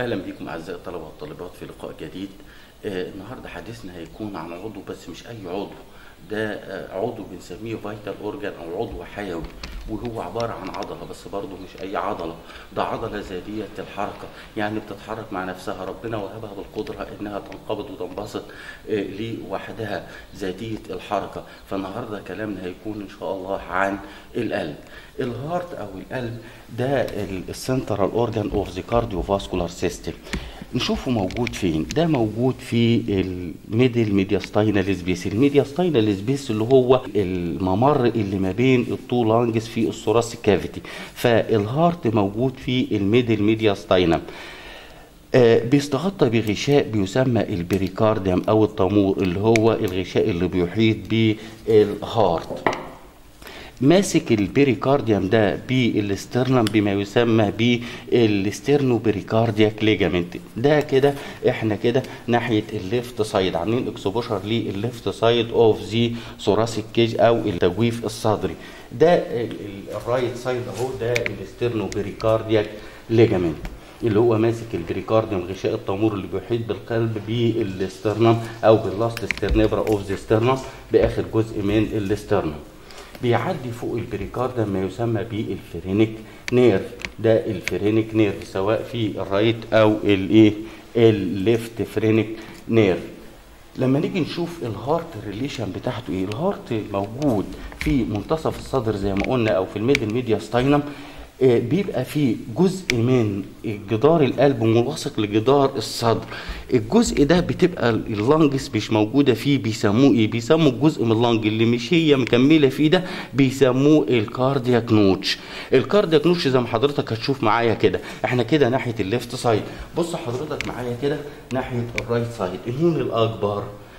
اهلا بكم اعزائي الطلبه والطالبات في لقاء جديد آه، النهارده حديثنا هيكون عن عضو بس مش اي عضو ده آه، عضو بنسميه فايتال اورجان او عضو حيوي وهو عباره عن عضله بس برضه مش اي عضله ده عضله ذاتيه الحركه يعني بتتحرك مع نفسها ربنا وهبها بالقدره انها تنقبض وتنبسط آه، لوحدها ذاتيه الحركه فالنهارده كلامنا هيكون ان شاء الله عن القلب الهارت او القلب ده السنترال اورجان اوف ذا كارديوفاسكولار سيستم نشوفه موجود فين ده موجود في الميدل ميدياستاينال سبيس الميدياستاينال سبيس اللي هو الممر اللي ما بين التو لانجز في الثوراسيك كافيتي فالهارت موجود في الميدل ميدياستاينم آه، بيستغطى بغشاء بيسمى البريكارديوم او الطامور اللي هو الغشاء اللي بيحيط بالهارت ماسك البريكارديوم ده بالاسترنم بما يسمى بالاسترنو بريكاردياك ليجامنت ده كده احنا كده ناحيه الليفت سايد عاملين اكسبوشر للليفت سايد اوف ذا ثوراسيك كيج او التجويف الصدري ده ال- ال- الرايت سايد اهو ده الاسترنو بريكاردياك ليجامنت اللي هو ماسك البريكارديوم غشاء الطامور اللي بيحيط بالقلب بالاسترنم او باللاست سترنبرا اوف ذا سترنم باخر جزء من الاسترنم بيعدي فوق البريكارديوم ما يسمى بالفرينيك نيرف ده الفرينيك نيرف سواء في الرايت او الايه الليفت فرينيك نيرف لما نيجي نشوف الهارت ريليشن بتاعته ايه الهارت موجود في منتصف الصدر زي ما قلنا او في الميدل ميديا ستاينم آه، بيبقى فيه جزء من جدار القلب ملاصق لجدار الصدر الجزء ده بتبقى اللنجس مش موجوده فيه بيسموه ايه بيسموا الجزء من اللنج اللي مش هي مكمله فيه ده بيسموه الكاردياك نوتش الكاردياك نوتش زي ما حضرتك هتشوف معايا كده احنا كده ناحيه الليفت سايد بص حضرتك معايا كده ناحيه الرايت سايد مين الاكبر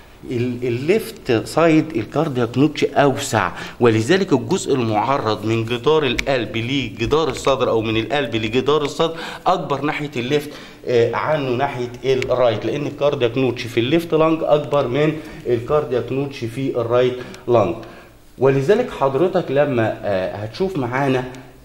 ال- الليفت سايد الكاردياك نوتش اوسع ولذلك الجزء المعرض من جدار القلب لجدار الصدر او من القلب لجدار الصدر اكبر ناحيه الليفت آه، عنه ناحيه الرايت لان الكاردياك نوتش في الليفت لانج اكبر من الكاردياك نوتش في الرايت لانج ولذلك حضرتك لما آه، هتشوف معانا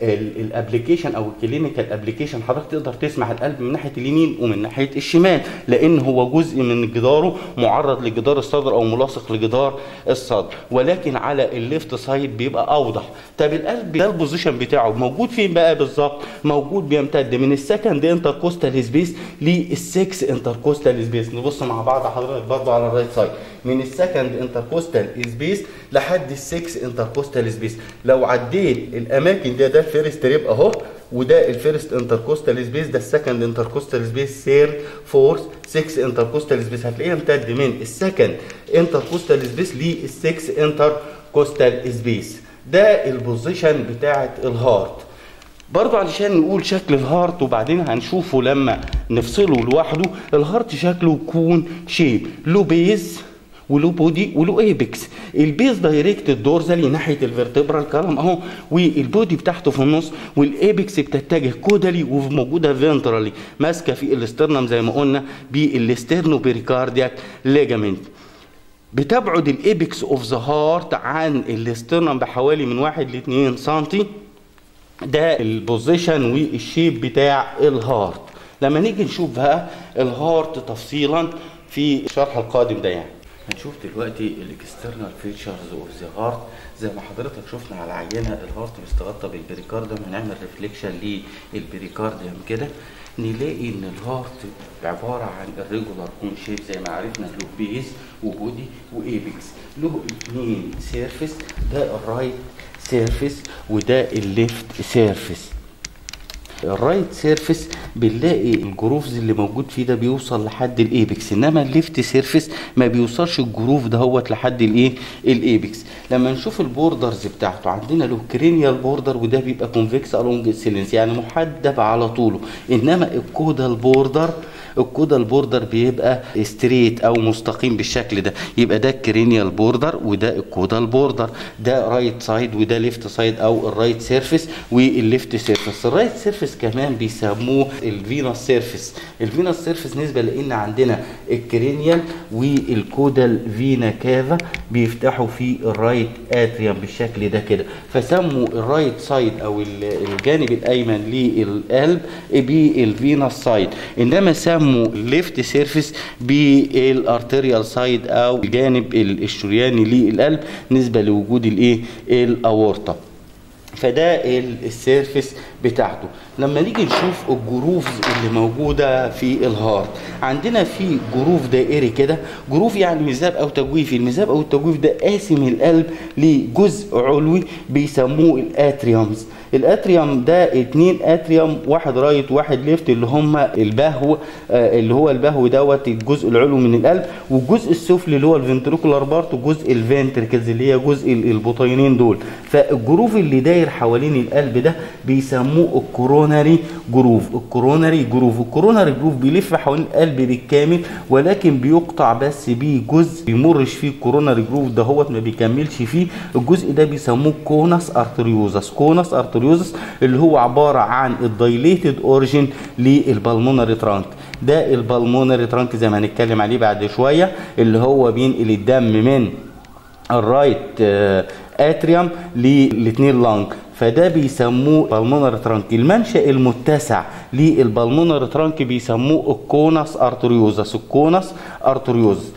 الابلكيشن او الكلينيكال ابلكيشن حضرتك تقدر تسمع القلب من ناحيه اليمين ومن ناحيه الشمال لان هو جزء من جداره معرض لجدار الصدر او ملاصق لجدار الصدر ولكن على الليفت سايد بيبقى اوضح طب القلب ده البوزيشن بتاعه موجود فين بقى بالظبط موجود بيمتد من السكند انتركوستال سبيس للسكس انتركوستال سبيس نبص مع بعض حضرتك برضه على الرايت سايد من السكند انتركوستال سبيس لحد السكس انتركوستال سبيس لو عديت الاماكن ده ده الفيرست ريب اهو وده الفيرست انتركوستال سبيس ده السكند انتركوستال سبيس سير فورث 6 انتركوستال سبيس هتلاقيه امتد من السكند انتركوستال سبيس للسكس انتركوستال سبيس ده البوزيشن بتاعه الهارت برضو علشان نقول شكل الهارت وبعدين هنشوفه لما نفصله لوحده الهارت شكله كون شيب له بيز وله بودي وله ايبكس البيز دايركت دورزالي ناحيه الفرتبرال كلام اهو والبودي بتاعته في النص والايبكس بتتجه كودالي وموجوده فينترالي ماسكه في الاسترنم زي ما قلنا بالاسترنو بيريكاردياك ليجامنت بتبعد الايبكس اوف ذا هارت عن الاسترنم بحوالي من 1 ل 2 سنتي ده البوزيشن والشيب بتاع الهارت لما نيجي نشوف بقى الهارت تفصيلا في الشرح القادم ده يعني هنشوف دلوقتي الاكسترنال فيتشرز اوف ذا هارت زي ما حضرتك شفنا على العينه الهارت مستغطى بالبريكارديوم هنعمل ريفليكشن للبريكارديوم كده نلاقي ان الهارت عباره عن الريجولار كون شيب زي ما عرفنا له بيز وبودي وايبكس له اثنين سيرفيس ده الرايت سيرفيس وده الليفت سيرفيس الرايت سيرفيس بنلاقي الجروفز اللي موجود فيه ده بيوصل لحد الايبكس انما الليفت سيرفيس ما بيوصلش الجروف دهوت لحد الايه الايبكس لما نشوف البوردرز بتاعته عندنا له كرينيال بوردر وده بيبقى كونفكس الونج اكسلنس يعني محدب على طوله انما الكودال بوردر الكودال بوردر بيبقى ستريت او مستقيم بالشكل ده يبقى ده الكرينيال بوردر وده الكودال بوردر ده رايت سايد وده ليفت سايد او الرايت سيرفيس والليفت سيرفيس الرايت سيرفيس كمان بيسموه الفينوس سيرفيس الفينوس سيرفيس نسبه لان عندنا الكرينيال والكودال فينا كافا بيفتحوا في الرايت اتريوم بالشكل ده كده فسموا الرايت سايد او الجانب الايمن للقلب بالفينوس سايد انما سموا الليفت سيرفيس بالارتريال سايد او الجانب الشرياني للقلب نسبه لوجود الايه الاورطه فده السيرفيس بتاعته لما نيجي نشوف الجروفز اللي موجوده في الهارت عندنا في جروف دائري كده جروف يعني مذاب او تجويفي المذاب او التجويف ده قاسم القلب لجزء علوي بيسموه الاتريومز الاتريوم ده اتنين اتريوم واحد رايت واحد ليفت اللي هم البهو آه اللي هو البهو دوت الجزء العلوي من القلب والجزء السفلي اللي هو الفنتريكولار بارت وجزء الفنتركلز اللي هي جزء البطينين دول فالجروف اللي داير حوالين القلب ده بيسموه الكوروناري جروف الكوروناري جروف الكوروناري جروف بيلف حوالين القلب بالكامل ولكن بيقطع بس بيه جزء بيمرش فيه الكوروناري جروف دهوت ما بيكملش فيه الجزء ده بيسموه كونس ارتريوزس كونس ارتريوزس اللي هو عباره عن الدايليتد اوريجين للبلمونري ترانك ده البلمونري ترانك زي ما هنتكلم عليه بعد شويه اللي هو بينقل الدم من الرايت اتريوم للاثنين لانج فده بيسموه بالمونر ترانك المنشأ المتسع للبلمونر ترانك بيسموه الكونس ارتريوزس الكونس ارتريوزس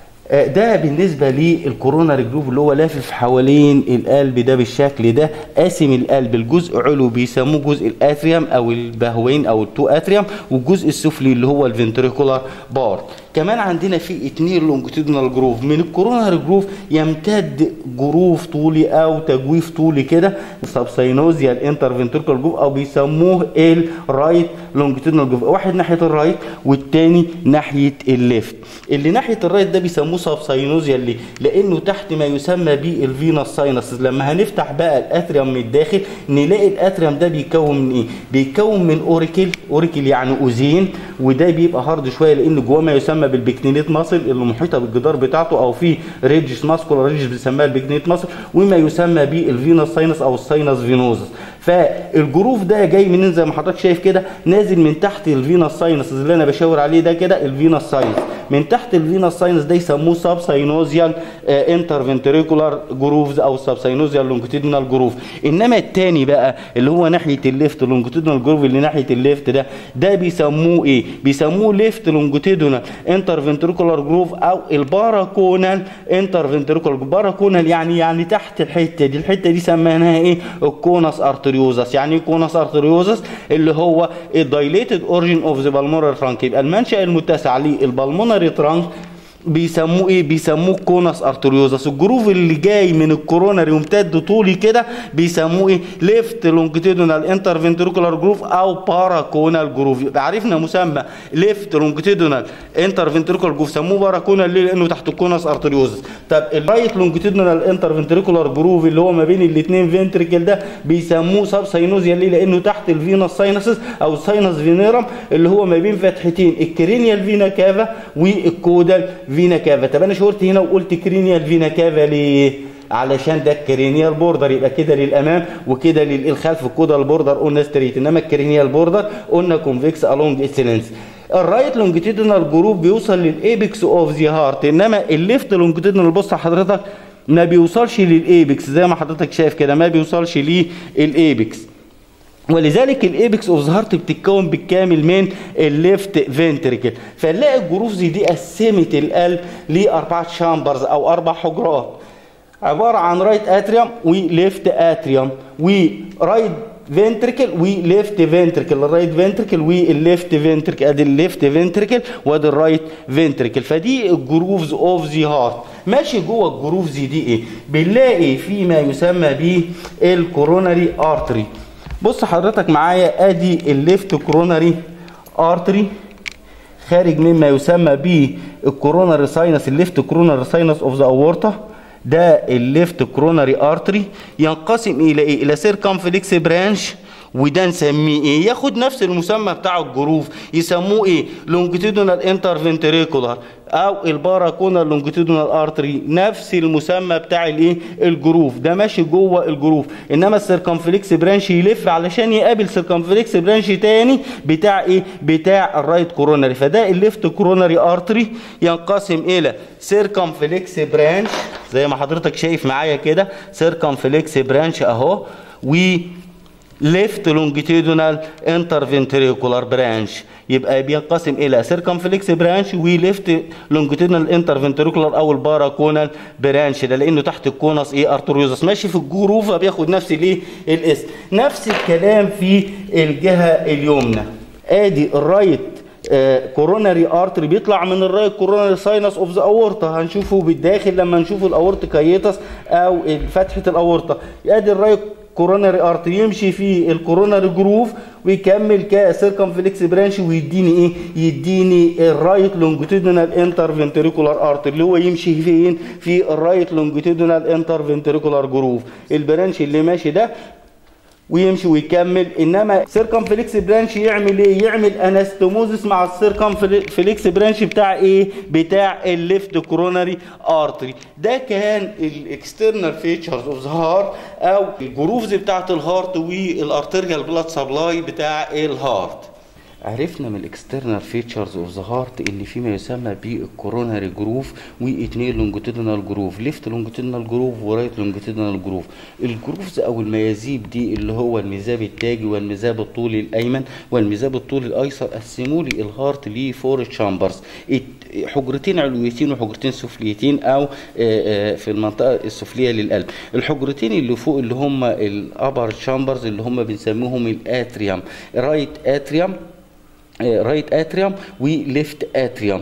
ده بالنسبة للكوروناري جروف اللي هو لافف حوالين القلب ده بالشكل ده قاسم القلب الجزء علو بيسموه جزء الاتريوم او البهوين او التو اتريوم والجزء السفلي اللي هو الفنتريكولار بارت كمان عندنا في اتنين لونجيتودينال جروف من الكوروناري جروف يمتد جروف طولي او تجويف طولي كده سبساينوزيا الانترفنتريكولار جروف او بيسموه الرايت لونجيتودينال جروف واحد ناحيه الرايت والتاني ناحيه الليفت اللي ناحيه الرايت ده بيسموه سبساينوزيا ليه لانه تحت ما يسمى بالفينوس ساينس لما هنفتح بقى الاتريوم من الداخل نلاقي الاتريوم ده بيتكون من ايه بيتكون من اوريكل اوريكل يعني اوزين وده بيبقى هارد شويه لان جواه ما يسمى بالبكتينيت ماسل اللي محيطه بالجدار بتاعته او في ريدجز ماسكولار ريدجز بنسميها البكتينيت ماسل وما يسمى بالفينوس ساينس او الساينس فينوزس فالجروف ده جاي منين زي ما حضرتك شايف كده نازل من تحت الفينوس ساينس اللي انا بشاور عليه ده كده الفينوس ساينس من تحت الفينوس ساينس ده يسموه سب ساينوزيال انترفنتريكولار جروفز او سب ساينوزيال لونجيتودينال جروف انما الثاني بقى اللي هو ناحيه الليفت لونجيتودينال جروف اللي ناحيه الليفت ده ده بيسموه ايه بيسموه ليفت لونجيتودينال انترفنتريكولار جروف او الباراكونال انترفنتريكولار باراكونال يعني يعني تحت الحته دي الحته دي سميناها ايه الكونس ارتريوزس يعني ايه كونس ارتريوزس اللي هو الدايليتد اوريجين اوف ذا بالمونري ترانك يبقى المنشا المتسع للبالمونري ترانك بيسموه ايه بيسموه كونس ارتريوزس الجروف اللي جاي من الكوروناري وامتد طولي كده بيسموه ايه ليفت لونجيتودينال انترفنتريكولار جروف او باراكونال جروف يبقى عرفنا مسمى ليفت لونجيتودينال انترفنتريكولار جروف سموه باراكونال ليه لانه تحت الكونس ارتريوزس طب الرايت لونجيتودينال انترفنتريكولار جروف اللي هو ما بين الاثنين فنتريكل ده بيسموه سب ساينوزيا ليه لانه تحت الفينوس ساينسز او الساينس فينيرم اللي هو ما بين فتحتين الكرينيال فينا كافا والكودال فينا كافا طب انا شورت هنا وقلت كرينيال فينا كافا ليه علشان ده الكرينيال بوردر يبقى كده للامام وكده للخلف الكودا البوردر قلنا ستريت انما الكرينيال بوردر قلنا كونفكس الونج اكسلنس الرايت لونجيتودينال جروب بيوصل للايبكس اوف ذا هارت انما الليفت لونجيتودينال بص حضرتك ما بيوصلش للايبكس زي ما حضرتك شايف كده ما بيوصلش للايبكس ولذلك الايبكس اوف هارت بتتكون بالكامل من الليفت فنتريكل فنلاقي الجروف زي دي قسمت القلب لاربعه شامبرز او اربع حجرات عباره عن رايت اتريوم وليفت اتريوم ورايت فنتريكل وليفت فنتريكل الرايت فنتريكل والليفت فنتريكل ادي الليفت فنتريكل وادي الرايت فنتريكل فدي الجروفز اوف ذا هارت ماشي جوه الجروفز دي ايه بنلاقي في ما يسمى به الكوروناري ارتري بص حضرتك معايا ادي الليفت كوروناري ارتري خارج مما يسمى به الكوروناري ساينس الليفت كوروناري ساينس اوف ذا اورتا ده الليفت كوروناري ارتري ينقسم الى ايه الى سيركمفلكس برانش وده نسميه ايه ياخد نفس المسمى بتاع الجروف يسموه ايه لونجيتودينال انترفنتريكولار او الباراكونال لونجيتودينال ارتري نفس المسمى بتاع الايه الجروف ده ماشي جوه الجروف انما السيركمفلكس برانش يلف علشان يقابل سيركمفلكس برانش تاني بتاع ايه بتاع الرايت كوروناري فده الليفت كوروناري ارتري ينقسم الى سيركمفلكس برانش زي ما حضرتك شايف معايا كده سيركمفلكس برانش اهو و ليفت لونجيتودينال انترفنتريكولار برانش يبقى بينقسم الى سيركمفلكس برانش وليفت لونجيتودينال انترفنتريكولار او الباراكونال برانش ده لانه تحت الكونس ايه ارتريوزس ماشي في الجروف فبياخد نفس الايه الاسم نفس الكلام في الجهه اليمنى ادي الرايت كوروناري ارتري بيطلع من الرايت كوروناري ساينس اوف ذا اورتا هنشوفه بالداخل لما نشوف الاورتيكايتس او فتحه الاورتا ادي الرايت كوروناري ارتري يمشي في الكوروناري جروف ويكمل كسيركمفلكس برانش ويديني ايه يديني الرايت لونجيتودينال انترفنتريكولار ارتري اللي هو يمشي فين في الرايت لونجيتودينال انترفنتريكولار جروف البرانش اللي ماشي ده ويمشي ويكمل انما سيركمفلكس برانش يعمل ايه يعمل انستموزس مع السيركمفلكس برانش بتاع ايه بتاع الليفت كوروناري ارتري ده كان الاكسترنال فيتشرز اوف ذا هارت او الجروفز بتاعه الهارت والارتريال بلاد سبلاي بتاع الهارت عرفنا من الاكسترنال فيتشرز اوف ذا هارت اللي فيما يسمى بالكوروناري جروف واثنين لونجيتودينال جروف ليفت لونجيتودينال جروف ورايت لونجيتودينال جروف الجروفز او الميازيب دي اللي هو الميزاب التاجي والميزاب الطولي الايمن والميزاب الطولي الايسر قسموا لي الهارت لفور تشامبرز حجرتين علويتين وحجرتين سفليتين او في المنطقه السفليه للقلب الحجرتين اللي فوق اللي هم الابر تشامبرز اللي هم بنسميهم الاتريوم رايت اتريوم رايت اتريوم وليفت اتريوم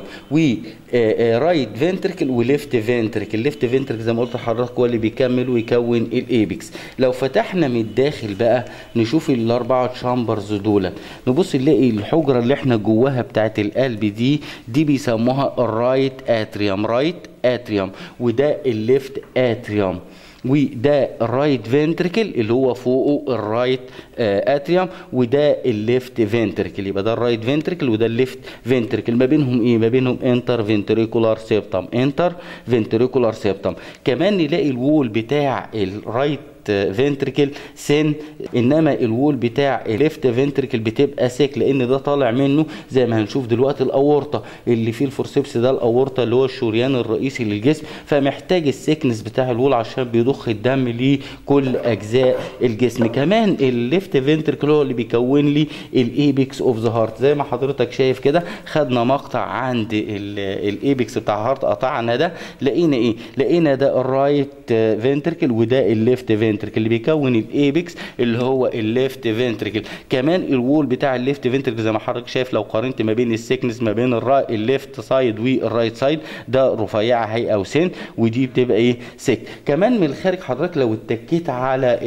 ورايت فنتركل وليفت فنتركل ليفت فنتركل زي ما قلت لحضرتك هو اللي بيكمل ويكون الايبكس لو فتحنا من الداخل بقى نشوف الاربعه تشامبرز دول نبص نلاقي الحجره اللي احنا جواها بتاعت القلب دي دي بيسموها الرايت اتريوم رايت اتريوم وده الليفت اتريوم وده الرايت فنتركل اللي هو فوقه الرايت اتريوم وده الليفت فنتركل يبقى ده الرايت فنتركل وده الليفت فنتركل ما بينهم ايه ما بينهم انتر فنتريكولار سيبتم انتر فنتريكولار سيبتم كمان نلاقي الوول بتاع الرايت فنتركل سن انما الوول بتاع الليفت فنتركل بتبقى سيك لان ده طالع منه زي ما هنشوف دلوقتي الاورطه اللي فيه الفورسيبس ده الاورطه اللي هو الشريان الرئيسي للجسم فمحتاج السيكنس بتاع الوول عشان بيضخ الدم لكل اجزاء الجسم كمان الليفت فنتركل هو اللي بيكون لي الايبكس اوف ذا هارت زي ما حضرتك شايف كده خدنا مقطع عند الايبكس بتاع الهارت قطعنا ده لقينا ايه لقينا ده الرايت فنتركل وده الليفت فنتركل فنتركل اللي بيكون الايبكس اللي هو الليفت فنتركل كمان الوول بتاع الليفت فنتركل زي ما حضرتك شايف لو قارنت ما بين السيكنس ما بين الليفت سايد والرايت سايد ده رفيعه هيئه وسن ودي بتبقى ايه سك كمان من الخارج حضرتك لو اتكيت على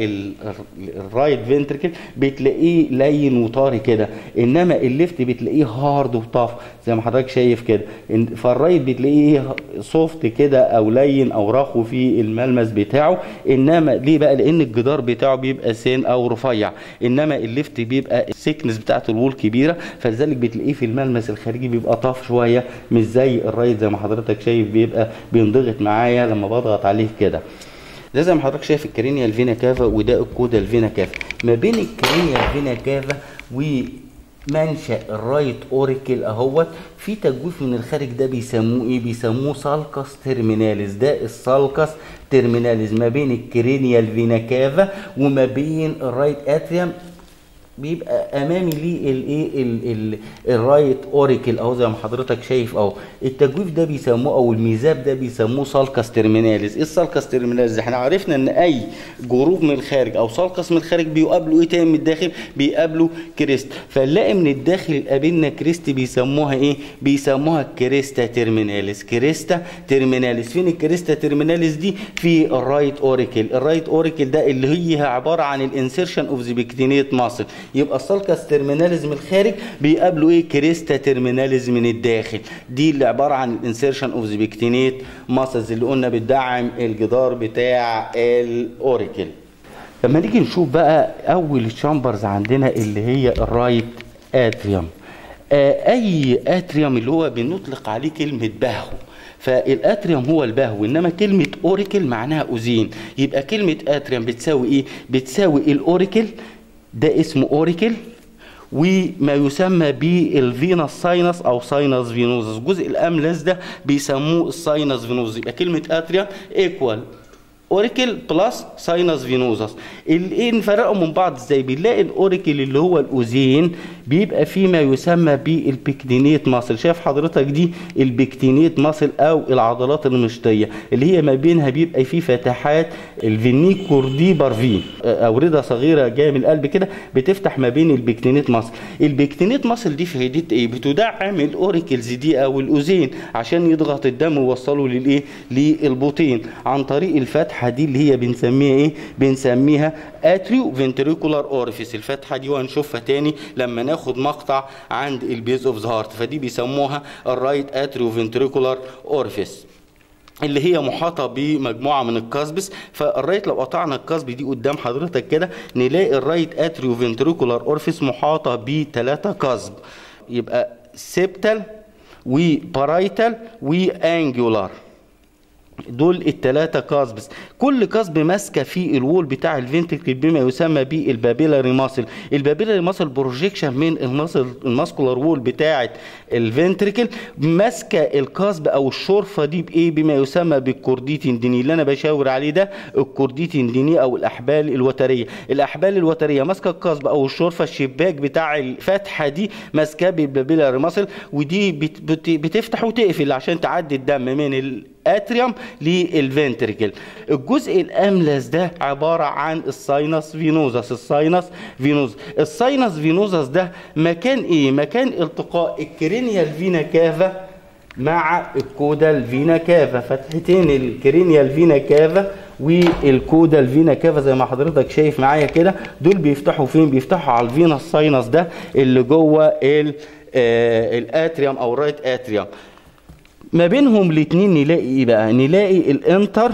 الرايت فنتركل بتلاقيه لين وطري كده انما الليفت بتلاقيه هارد وطاف زي ما حضرتك شايف كده فالرايت بتلاقيه سوفت كده او لين او رخو في الملمس بتاعه انما ليه بقى لان الجدار بتاعه بيبقى سين او رفيع انما الليفت بيبقى السيكنس بتاعت الوول كبيره فلذلك بتلاقيه في الملمس الخارجي بيبقى طاف شويه مش زي الرايت زي ما حضرتك شايف بيبقى بينضغط معايا لما بضغط عليه كده ده زي ما حضرتك شايف الكرينيا الفينا كافا وده الكودا الفينا كافا ما بين الكرينيا الفينا كافا و منشأ الرايت اوريكل اهوت في تجويف من الخارج ده بيسموه ايه بيسموه سالكس ترميناليس ده السالكس ترميناليس ما بين الكرينيال فينا كافا وما بين الرايت اتريوم بيبقى امامي ليه الايه الرايت اوريكل اهو زي ما حضرتك شايف اهو التجويف ده بيسموه او الميزاب ده بيسموه سالكس ترميناليس ايه السالكس ترميناليس احنا عرفنا ان اي جروف من الخارج او سالكس من الخارج بيقابلوا ايه تاني من الداخل بيقابلوا كريست فنلاقي من الداخل قابلنا كريست بيسموها ايه بيسموها كريستا ترميناليس كريستا ترميناليس فين الكريستا ترميناليس دي في الرايت اوريكل الرايت اوريكل ده اللي هي عباره عن الانسيرشن اوف ذا بيكتينيت ماسل يبقى السالكس ترميناليز من الخارج بيقابلوا ايه كريستا ترميناليز من الداخل دي اللي عباره عن الانسيرشن اوف ذا بيكتينيت ماسلز اللي قلنا بتدعم الجدار بتاع الاوريكل لما نيجي نشوف بقى اول الشامبرز عندنا اللي هي الرايت اتريوم آه اي اتريوم اللي هو بنطلق عليه كلمه بهو فالاتريوم هو البهو انما كلمه اوريكل معناها اذين يبقى كلمه اتريوم بتساوي ايه بتساوي الاوريكل ده اسمه اوريكل وما يسمى بالفينس ساينس او ساينس فينوزس الجزء الاملس ده بيسموه الساينس فينوزس يبقى كلمه اتريوم ايكوال اوريكل بلس ساينس فينوزس ايه نفرقهم من بعض ازاي بنلاقي الاوريكل اللي هو الاذين بيبقى فيه ما يسمى بالبكتينيت ماسل شايف حضرتك دي البكتينيت ماسل او العضلات المشطيه اللي هي ما بينها بيبقى فيه فتحات الفينيكوردي بارفين اورده صغيره جايه من القلب كده بتفتح ما بين البكتينيت ماسل البكتينيت ماسل دي فايدتها ايه بتدعم الاوريكلز دي او الاذين عشان يضغط الدم ويوصله للايه للبطين عن طريق الفتحه دي اللي هي بنسميها ايه بنسميها اتريو فنتريكولار اورفيس الفتحه دي وهنشوفها تاني لما ناخد مقطع عند البيز اوف ذا هارت فدي بيسموها الرايت اتريو فنتريكولار اورفيس اللي هي محاطة بمجموعة من الكاسبس فالرايت لو قطعنا الكاسب دي قدام حضرتك كده نلاقي الرايت اتريو فنتريكولار اورفيس محاطة بثلاثة كاسب يبقى سيبتال وبارايتال وانجولار دول التلاتة كاسبس كل كاسب ماسكه في الوول بتاع الفنتكل بما يسمى بالبابيلاري ماسل البابيلاري ماسل بروجيكشن من الماسل الماسكولار وول بتاعه الفنتريكل ماسكه الكاسب او الشرفه دي بايه بما يسمى بالكورديتين ديني اللي انا بشاور عليه ده الكورديتين ديني او الاحبال الوتريه الاحبال الوتريه ماسكه الكاسب او الشرفه الشباك بتاع الفتحه دي ماسكاه بالبابيلاري ماسل ودي بت بت بتفتح وتقفل عشان تعدي الدم من ال اتريوم للفنتريكل الجزء الاملس ده عباره عن الساينس فينوزس الساينس فينوز الساينس فينوزس ده مكان ايه مكان التقاء الكرينيال فينا كافا مع الكودال فينا كافا فتحتين الكرينيال فينا كافا والكودال فينا كافا زي ما حضرتك شايف معايا كده دول بيفتحوا فين بيفتحوا على الفينا الساينس ده اللي جوه الاتريوم او الرايت اتريوم ما بينهم الاثنين نلاقي ايه بقى نلاقي الانتر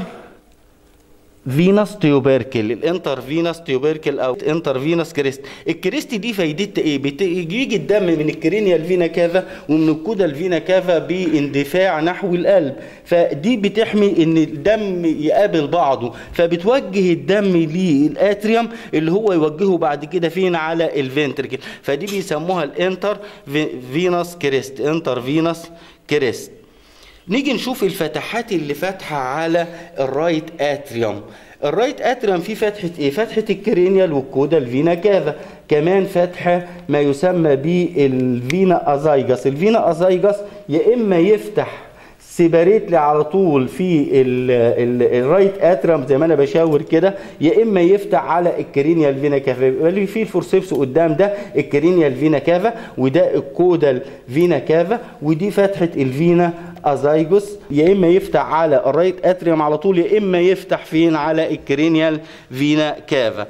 فينس تيوبركل الانتر فينس تيوبركل او انتر فينس كريست الكريست دي فايدتها ايه بيجي الدم من الكرينيال فينا كافا ومن الكودا الفينا كافا باندفاع نحو القلب فدي بتحمي ان الدم يقابل بعضه فبتوجه الدم للاتريوم اللي هو يوجهه بعد كده فين على الفنتركل فدي بيسموها الانتر فينس كريست انتر فينس كريست نيجي نشوف الفتحات اللي فاتحه على الرايت اتريوم الرايت اتريوم فيه فتحه ايه فتحه الكرينيال والكودا الفينا كافا كمان فتحه ما يسمى بالفينا ازايجس الفينا ازايجس يا اما يفتح سيباريت لي على طول في الرايت اتريوم زي ما انا بشاور كده يا اما يفتح على الكرينيال فينا كافا يبقى لي في الفورسيبس قدام ده الكرينيال فينا كافا وده الكودال فينا كافا ودي فتحه الفينا ازايجوس يا اما يفتح على الرايت اتريوم على طول يا اما يفتح فين على الكرينيال فينا كافا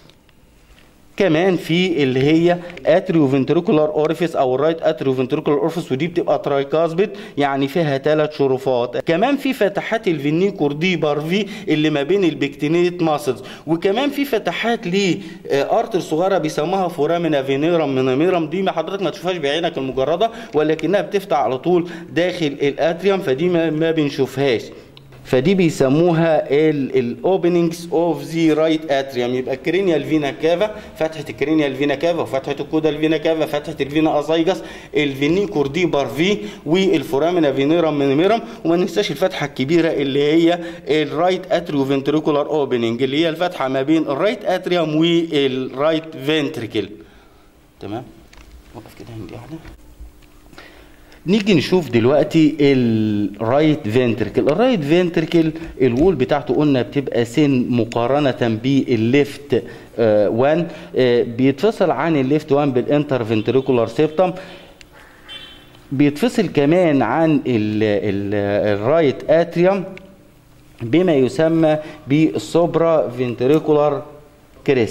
كمان في اللي هي اتريو فنتريكولار اوريفيس او الرايت اتريو فنتريكولار اوريفيس ودي بتبقى ترايكاسبيد يعني فيها ثلاث شرفات كمان في فتحات الفينيكور دي بارفي اللي ما بين البكتينيت ماسلز وكمان في فتحات لارتر صغيره بيسموها فورامينا فينيرم ميناميرم دي ما حضرتك ما تشوفهاش بعينك المجرده ولكنها بتفتح على طول داخل الاتريوم فدي ما, ما بنشوفهاش فدي بيسموها الاوبننجز اوف ذا رايت اتريوم يبقى الكرينيال فينا كافا فتحه الكرينيال فينا كافا وفتحه الكودا الفينا كافا فتحه الفينا ازايجس الفينيكور دي بارفي والفورامينا فينيرم مينيميرم وما ننساش الفتحه الكبيره اللي هي الرايت اتريو فنتريكولار اوبننج اللي هي الفتحه ما بين الرايت اتريوم والرايت فنتريكل تمام وقف كده عندي واحده نيجي نشوف دلوقتي الرايت فنتركل الرايت فنتركل الوول بتاعته قلنا بتبقى سن مقارنة بالليفت 1 بيتفصل عن الليفت 1 بالانتر فنتريكولار سيبتم بيتفصل كمان عن الرايت اتريوم بما يسمى بالسوبرا فنتريكولار كريست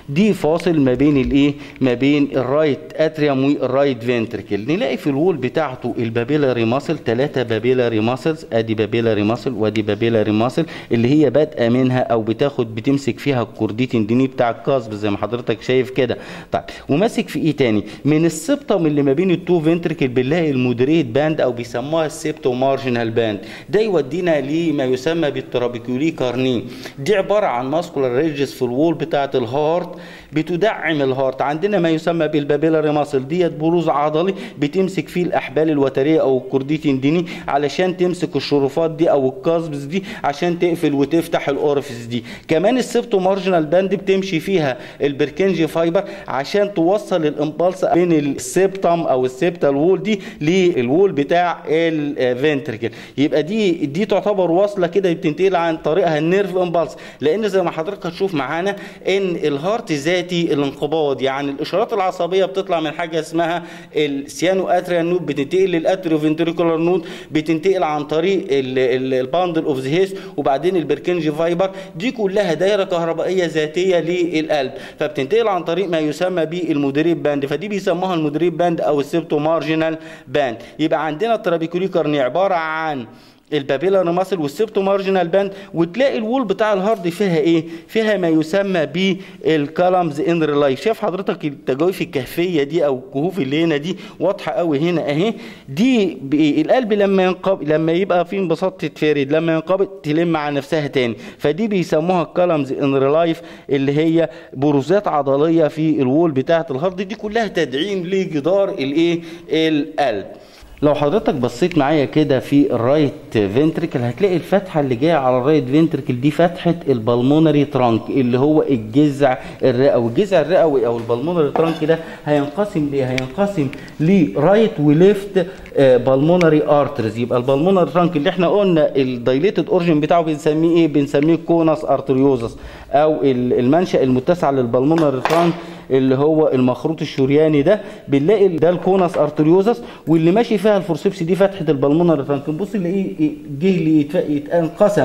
دي فاصل ما بين الايه ما بين الرايت اتريوم والرايت فنتركل نلاقي في الوول بتاعته البابيلاري ماسل ثلاثه بابيلاري ماسلز ادي بابيلاري ماسل وادي بابيلاري ماسل اللي هي بادئه منها او بتاخد بتمسك فيها الكورديتين ديني بتاع القصب زي ما حضرتك شايف كده طيب وماسك في ايه تاني من السبتم اللي ما بين التو فنتركل بنلاقي المودريت باند او بيسموها السبتو مارجنال باند ده يودينا لما يسمى بالترابيكولي كارني دي عباره عن ماسكولار ريجز في الوول بتاعه الهارت بتدعم الهارت عندنا ما يسمى بالبابيلاري ماسل ديت بروز عضلي بتمسك فيه الاحبال الوتريه او الكورديتين ديني علشان تمسك الشرفات دي او الكاسبس دي عشان تقفل وتفتح الاورفيس دي كمان السبتو مارجنال باند بتمشي فيها البركنجي فايبر عشان توصل الامبالس بين السبتم او السبتال وول دي للوول بتاع الفنتركل يبقى دي دي تعتبر واصله كده بتنتقل عن طريقها النيرف امبالس لان زي ما حضرتك هتشوف معانا ان الهارت ذاتي الانقباض يعني الاشارات العصبيه بتطلع من حاجه اسمها السيانو اتريال نود بتنتقل للاتريو فنتريكولار نود بتنتقل عن طريق الباندل اوف ذا هيس وبعدين البركنجي فايبر دي كلها دايره كهربائيه ذاتيه للقلب فبتنتقل عن طريق ما يسمى بالمدريب باند فدي بيسموها المدريب باند او السيبتو مارجنال باند يبقى عندنا الترابيكولي كارني عباره عن البابيلار ماسل والسبتو مارجنال باند وتلاقي الوول بتاع الهارد فيها ايه؟ فيها ما يسمى بالكالمز ان ريلايف شايف حضرتك التجاويف الكهفيه دي او الكهوف اللي هنا دي واضحه قوي هنا اهي دي القلب لما ينقبض لما يبقى في انبساط تتفرد لما ينقبض تلم على نفسها تاني فدي بيسموها الكالمز ان ريلايف اللي هي بروزات عضليه في الوول بتاعه الهارد دي كلها تدعيم لجدار الايه؟ القلب لو حضرتك بصيت معايا كده في الرايت فنتريكل هتلاقي الفتحه اللي جايه على الرايت فنتريكل دي فتحه البلمونري ترانك اللي هو الجذع الرئوي الجذع الرئوي او البلمونري ترانك ده هينقسم ليه هينقسم لرايت وليفت بالمونري ارترز يبقى البلمونري ترانك اللي احنا قلنا الدايليتد اورجن بتاعه بنسميه ايه بنسميه كوناس ارتريوزس او المنشا المتسع للبلمونري ترانك اللي هو المخروط الشرياني ده بنلاقي ده الكوناس ارتريوزس واللي ماشي فيها الفورسيبس دي فتحه البلمونري ترانك نبص نلاقيه جه انقسم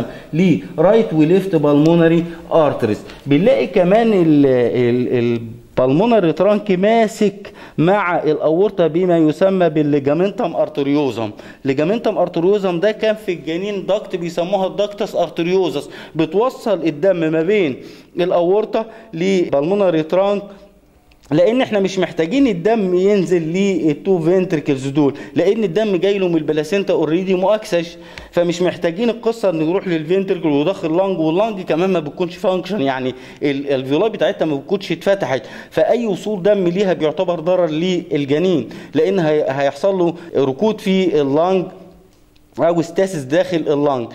لرايت وليفت بالمونري ارتريز بنلاقي كمان ال ال البلمونري ترانك ماسك مع الاورطه بما يسمى بالليجامنتم ارتريوزم ليجامنتم ارتريوزم ده كان في الجنين دكت بيسموها الدكتس ارتريوزس بتوصل الدم ما بين الاورطه لبلمونري ترانك لان احنا مش محتاجين الدم ينزل للتو فنتركلز دول لان الدم جاي له من البلاسينتا اوريدي مؤكسج فمش محتاجين القصه ان يروح للفنتركل ويضخ اللنج واللنج كمان ما بتكونش فانكشن يعني الفيولاي بتاعتها ما بتكونش اتفتحت فاي وصول دم ليها بيعتبر ضرر للجنين لان هيحصل له ركود في اللنج او استاسس داخل اللنج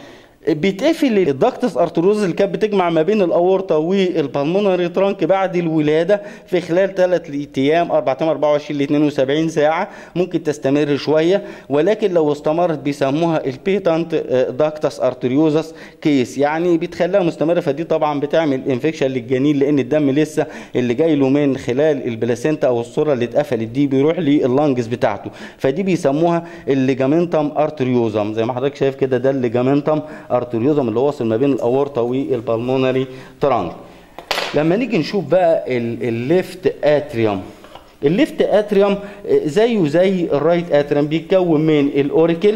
بيتقفل الدكتس ارتروز اللي كانت بتجمع ما بين الاورطه والبلمونري ترانك بعد الولاده في خلال 3 ايام 4 ايام 24 ل 72 ساعه ممكن تستمر شويه ولكن لو استمرت بيسموها البيتانت داكتس ارتريوزس كيس يعني بتخليها مستمره فدي طبعا بتعمل انفكشن للجنين لان الدم لسه اللي جاي له من خلال البلاسينتا او الصوره اللي اتقفلت دي بيروح لللنجز بتاعته فدي بيسموها الليجامنتم ارتريوزم زي ما حضرتك شايف كده ده الليجامنتم ارتريوزم اللي واصل ما بين الاورطه والبلمونري ترانك لما نيجي نشوف بقى الليفت اتريوم الليفت اتريوم زيه زي الرايت اتريوم بيتكون من الاوريكل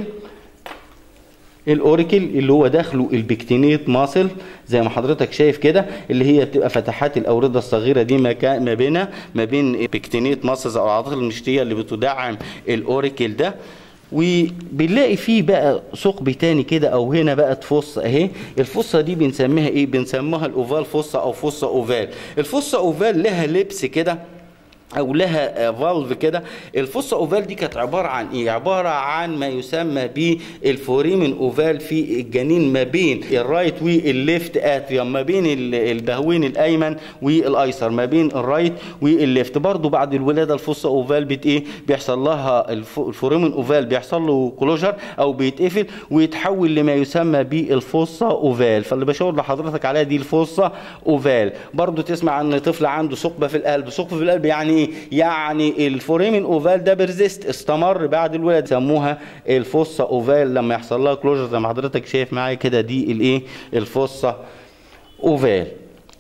الاوريكل اللي هو داخله البكتينيت ماسل زي ما حضرتك شايف كده اللي هي بتبقى فتحات الاورده الصغيره دي مكان ما بينها ما بين البكتينيت ماسلز او العضلات المشتيه اللي بتدعم الاوريكل ده وبنلاقي فيه بقى ثقب تاني كده او هنا بقى فصه اهي الفصه دي بنسميها ايه بنسميها الاوفال فصه او فصه اوفال الفصه اوفال لها لبس كده او لها فالف كده الفصه اوفال دي كانت عباره عن ايه عباره عن ما يسمى بالفوريمن اوفال في الجنين ما بين الرايت والليفت اتريوم ما بين البهوين الايمن والايسر ما بين الرايت والليفت برضو بعد الولاده الفصه اوفال بت ايه بيحصل لها الفوريمن اوفال بيحصل له كلوجر او بيتقفل ويتحول لما يسمى بالفصه اوفال فاللي بشاور لحضرتك عليها دي الفصه اوفال برضو تسمع ان طفل عنده ثقبه في القلب ثقب في القلب يعني ايه يعني الفوريمين اوفال ده بيرزيست استمر بعد الولاده سموها الفصه اوفال لما يحصل لها كلوجر زي ما حضرتك شايف معايا كده دي الايه الفصه اوفال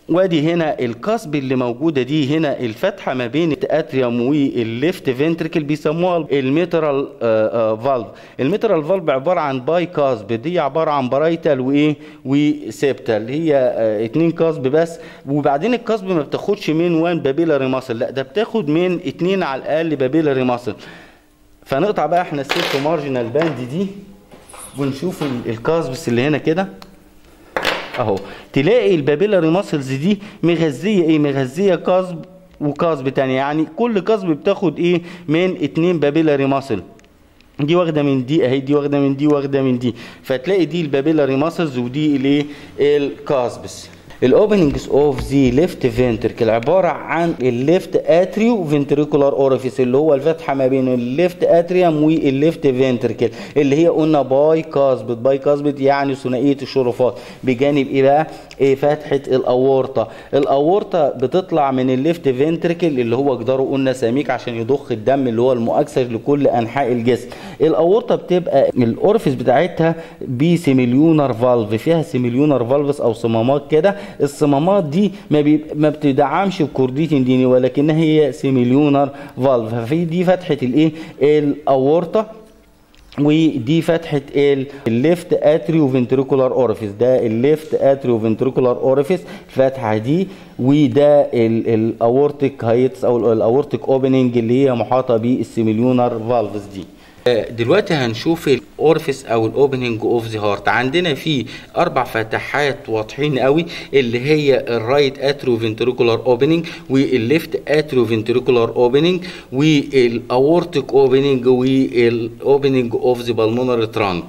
وادي هنا القصب اللي موجوده دي هنا الفتحه ما بين الاتريوم والليفت فنتركل بيسموها الميترال فالف الميترال فالف عباره عن باي قصب دي عباره عن برايتال وايه وسيبتال هي آه، اتنين قصب بس وبعدين القصب ما بتاخدش من وان بابيلاري ماسل لا ده بتاخد من اتنين على الاقل بابيلاري ماسل فنقطع بقى احنا السيرتو مارجنال باند دي ونشوف ال- القصبس اللي هنا كده اهو تلاقي البابيلاري ماسلز دي مغذيه ايه مغذيه قصب وقصب تاني يعني كل قصب بتاخد ايه من اتنين بابيلاري ماسل دي واخده من دي اهي دي واخده من دي واخده من دي فتلاقي دي البابيلاري ماسلز ودي الايه القصبس الاوبننجز اوف ذا ليفت فنتركل عباره عن الليفت اتريو فنتريكولار اوريفيس اللي هو الفتحه ما بين الليفت اتريوم والليفت فنتركل اللي هي قلنا باي كاسبت باي كاسبت يعني ثنائيه الشرفات بجانب ايه بقى إيه فتحه الاورطه الاورطه بتطلع من الليفت فنتركل اللي هو جداره قلنا سميك عشان يضخ الدم اللي هو المؤكسج لكل انحاء الجسم الاورطه بتبقى الاورفيس بتاعتها بسيميليونر فالف فيها سيميليونر فالفس او صمامات كده الصمامات دي ما, بي... ما بتدعمش بكورديتين ديني ولكنها هي سيميليونر فالف ففي دي فتحه الايه الاورطه ودي فتحه ال- الليفت اتريو فنتريكولار اوريفيس ده الليفت اتريو فنتريكولار اوريفيس الفتحه دي وده الاورتيك هايتس او الاورتيك اوبننج اللي هي محاطه بالسيميليونر فالفز دي آه، دلوقتي هنشوف الاورفيس او الاوبننج اوف ذا هارت عندنا في اربع فتحات واضحين قوي اللي هي الرايت اتريو فنتريكولار اوبننج والليفت اتريو فنتريكولار اوبننج والاورتيك اوبننج والاوبننج اوف ذا بالمونري ترانك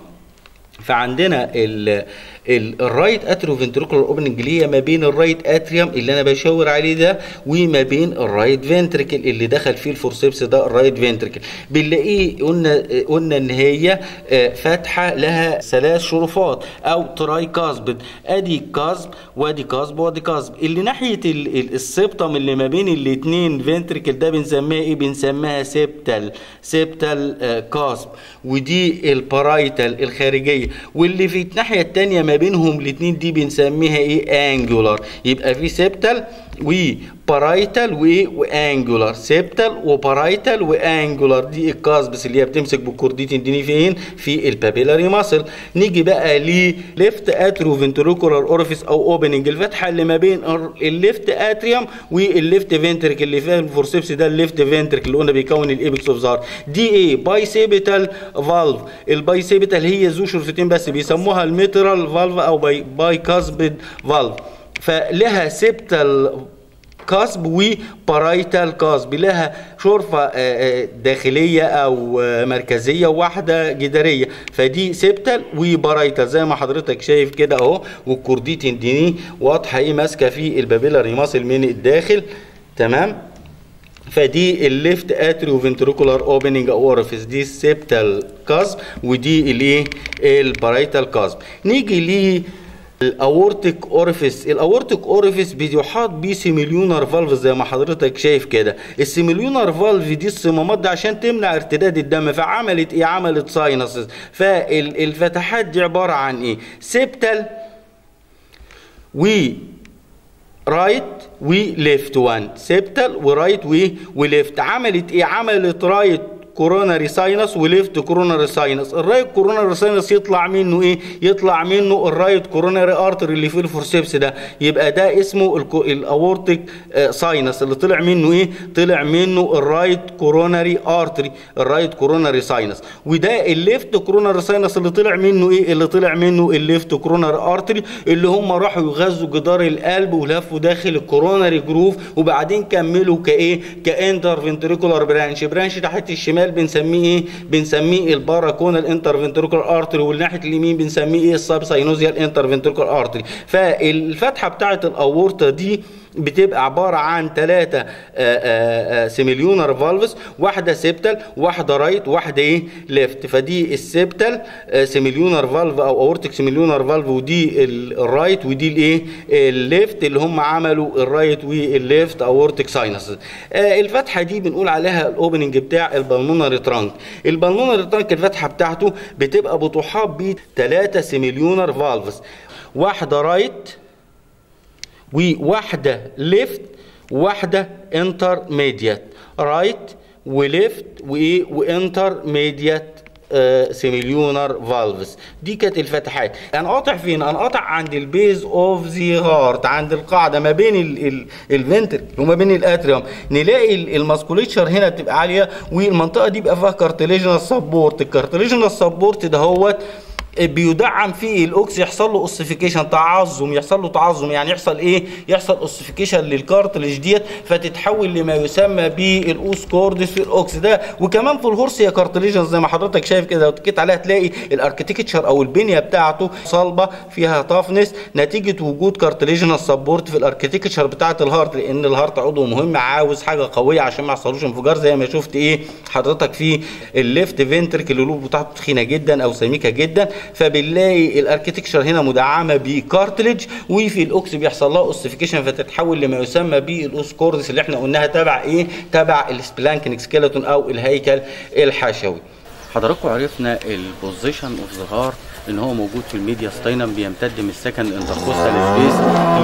فعندنا ال ال- الرايت اتريو فنتريكولار اوبننج اللي هي ما بين الرايت اتريوم اللي انا بشاور عليه ده وما بين الرايت فنتريكل اللي دخل فيه الفورسيبس ده الرايت فنتريكل بنلاقيه قلنا قلنا ان هي آه، فتحه لها ثلاث شرفات او تراي كاسبد ادي كاسب وادي كاسب وادي كاسب اللي ناحيه ال- ال- السبتم اللي ما بين الاثنين فنتريكل ده بنسميها ايه بنسميها سيبتال سيبتال آه، كاسب ودي البارايتال الخارجيه واللي في الناحيه الثانيه ما بينهم الاثنين دي بنسميها ايه انجولار يبقى في سيبتال وبارايتال وايه وانجولار سيبتال وبارايتال وانجولار دي الكاسبس اللي هي بتمسك بالكورديتين دي فين في البابيلاري ماسل نيجي بقى لليفت اتريو فنتريكولار اورفيس او اوبننج الفتحه اللي ما بين الليفت اتريوم والليفت فنتريك اللي فيها الفورسيبس ده الليفت فنتريك اللي قلنا بيكون الايبكس اوف زار دي ايه بايسيبيتال فالف البايسيبيتال هي ذو شرفتين بس بيسموها الميترال فالف او باي باي كاسبد فالف فلها سيبتال كاسب وبارايتال كاسب لها شرفة آه، آه، داخلية أو آه، مركزية وواحدة جدارية فدي سيبتال وبارايتال زي ما حضرتك شايف كده أهو والكورديتين دي واضحة إيه ماسكة في البابيلاري ماسل من الداخل تمام فدي الليفت اتريو فنتريكولار اوبننج او اورفيس دي السيبتال كاسب ودي الايه البارايتال كاسب نيجي ليه الاورتيك اورفيس الاورتيك اورفيس بيحاط بيه سيميليونر فالف زي ما حضرتك شايف كده السيميليونر فالف دي الصمامات دي عشان تمنع ارتداد الدم فعملت ايه عملت ساينسز فالفتحات دي عباره عن ايه سيبتال و رايت وليفت وان سيبتال ورايت و وليفت عملت ايه عملت رايت كوروناري ساينس وليفت كوروناري ساينس الرايت كوروناري ساينس يطلع منه ايه يطلع منه الرايت كوروناري ارتر اللي فيه الفورسيبس ده يبقى ده اسمه الكو- الاورتيك آه، ساينس اللي طلع منه ايه طلع منه الرايت كوروناري ارتري الرايت كوروناري ساينس وده الليفت كوروناري ساينس اللي طلع منه ايه اللي طلع منه الليفت كوروناري ارتري اللي هم راحوا يغذوا جدار القلب ولفوا داخل الكوروناري جروف وبعدين كملوا كايه كانتر فنتريكولار برانش برانش تحت الشمال بنسميه ايه بنسميه الباراكونال انتر فنتريكولار ارتري والناحيه اليمين بنسميه ايه السب ساينوزيال انتر فنتريكولار ارتري فالفتحه بتاعه الاورطه دي بتبقى عباره عن ثلاثه سيميليونر فالفز واحده سيبتال واحده رايت واحده ايه ليفت فدي السيبتال سيميليونر فالف او اورتيك سيميليونر فالف ودي ال- الرايت ودي الايه الليفت اللي هم عملوا الرايت والليفت اورتيك ساينس الفتحه دي بنقول عليها الاوبننج بتاع البلمونري ترانك البلمونري ترانك الفتحه بتاعته بتبقى بتحاط بثلاثه سيميليونر فالفز واحده رايت وواحده ليفت وواحده انترميديات رايت وليفت وايه وانترميديات سيميليونر فالفز دي كانت الفتحات انقطع فين انقطع عند البيز اوف ذا هارت عند القاعده ما بين الفنتركل وما بين الاتريوم نلاقي الماسكوليتشر هنا بتبقى عاليه والمنطقه دي بيبقى فيها كارتليجنال سبورت الكارتليجنال سبورت ده هوت بيدعم فيه الاوكس يحصل له اوسيفيكيشن تعظم يحصل له تعظم يعني يحصل ايه يحصل اوسيفيكيشن للكارتلج ديت فتتحول لما يسمى بالاوس كوردس في الاوكس ده وكمان في الهورس هي كارتليجن زي ما حضرتك شايف كده لو تكيت عليها تلاقي الاركتكتشر او البنيه بتاعته صلبه فيها تافنس نتيجه وجود كارتليجنال سبورت في الاركتكتشر بتاعه الهارت لان الهارت عضو مهم عاوز حاجه قويه عشان ما يحصلوش انفجار زي ما شفت ايه حضرتك في الليفت فنتركل اللوب بتاعته تخينه جدا او سميكه جدا فبنلاقي الاركتكشر هنا مدعمه بكارتلج وفي الاوكس بيحصل لها اوسيفيكيشن فتتحول لما يسمى بالاوس كوردس اللي احنا قلناها تبع ايه تبع السبلانكنج سكيلتون او الهيكل الحشوي حضراتكم عرفنا البوزيشن اوف ذا هارت ان هو موجود في الميديا ستاينم بيمتد من السكند انتركوستال سبيس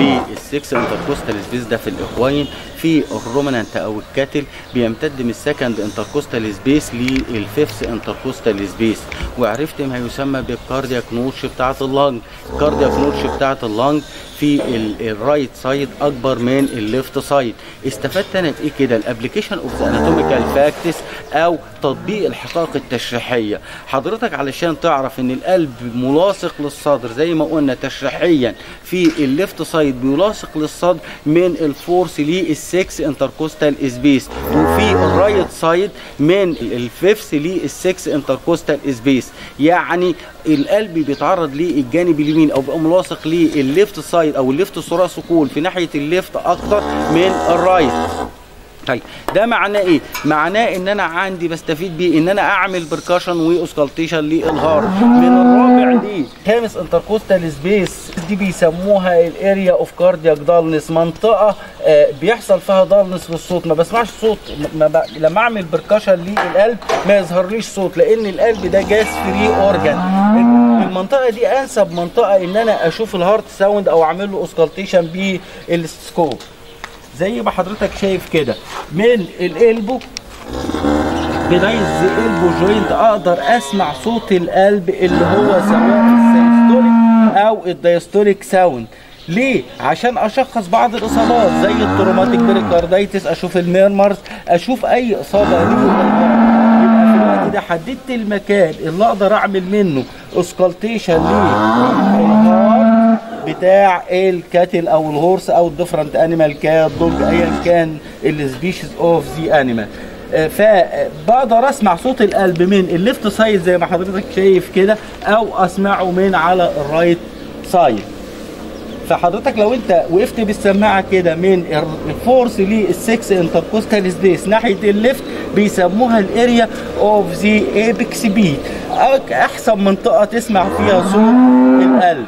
للسكس انتركوستال سبيس ده في الاخوين في الرومنانت او الكاتل بيمتد من السكند انتركوستال سبيس للفيفث انتركوستال سبيس وعرفت ما يسمى بالكاردياك نوتش بتاعه اللنج الكاردياك نوتش بتاعه اللنج في الرايت سايد اكبر من الليفت سايد استفدت انا في ايه كده الابلكيشن اوف اناتوميكال فاكتس او تطبيق الحقائق التشريحيه حضرتك علشان تعرف ان القلب ملاصق للصدر زي ما قلنا تشريحيا في الليفت سايد بيلاصق للصدر من الفورس للسكس انتركوستال سبيس وفي الرايت سايد من الفيفث للسكس انتركوستال سبيس يعني القلب بيتعرض للجانب اليمين او بيبقى ملاصق للليفت سايد او الليفت ثوراسيكول في ناحيه الليفت اكتر من الرايت طيب ده معناه ايه؟ معناه ان انا عندي بستفيد بيه ان انا اعمل بركاشن واوسكالتيشن للهارت من الرابع ليه خامس انتركوستال سبيس دي بيسموها الاريا اوف كاردياك دالنس منطقه آه بيحصل فيها دالنس للصوت ما بسمعش صوت ما ب... لما اعمل بركاشن للقلب ما يظهرليش صوت لان القلب ده جاز فري اورجان المنطقه دي انسب منطقه ان انا اشوف الهارت ساوند او اعمل له اوسكالتيشن بالسكوب زي ما حضرتك شايف كده من القلبه بداية القلبه جوينت اقدر اسمع صوت القلب اللي هو سواء السيستوليك او الدايستوليك ساوند ليه؟ عشان اشخص بعض الاصابات زي التروماتيك بريكاردايتس اشوف الميرمرز اشوف اي اصابه ليه يبقى في الوقت ده حددت المكان اللي اقدر اعمل منه اسكالتيشن للهارت بتاع الكاتل او الهورس او الديفرنت انيمال كات دوج ايا كان السبيشيز اوف ذا انيمال فبقدر اسمع صوت القلب من الليفت سايد زي ما حضرتك شايف كده او اسمعه من على الرايت سايد فحضرتك لو انت وقفت بالسماعه كده من الفورس للسكس انتركوستال سبيس ناحيه الليفت بيسموها الاريا اوف ذا ايبكس بيت احسن منطقه تسمع فيها صوت القلب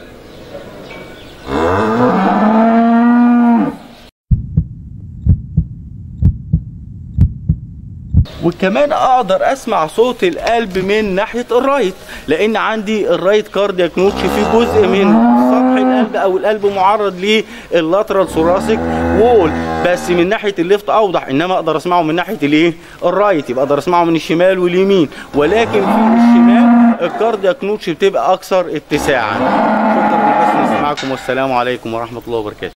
وكمان اقدر اسمع صوت القلب من ناحيه الرايت لان عندي الرايت كاردياك نوتش في جزء من سطح القلب او القلب معرض لللاترال ثوراسيك وول بس من ناحيه الليفت اوضح انما اقدر اسمعه من ناحيه الايه الرايت يبقى اقدر اسمعه من الشمال واليمين ولكن في الشمال الكاردياك نوتش بتبقى اكثر اتساعا شكرا لحسن استماعكم والسلام عليكم ورحمه الله وبركاته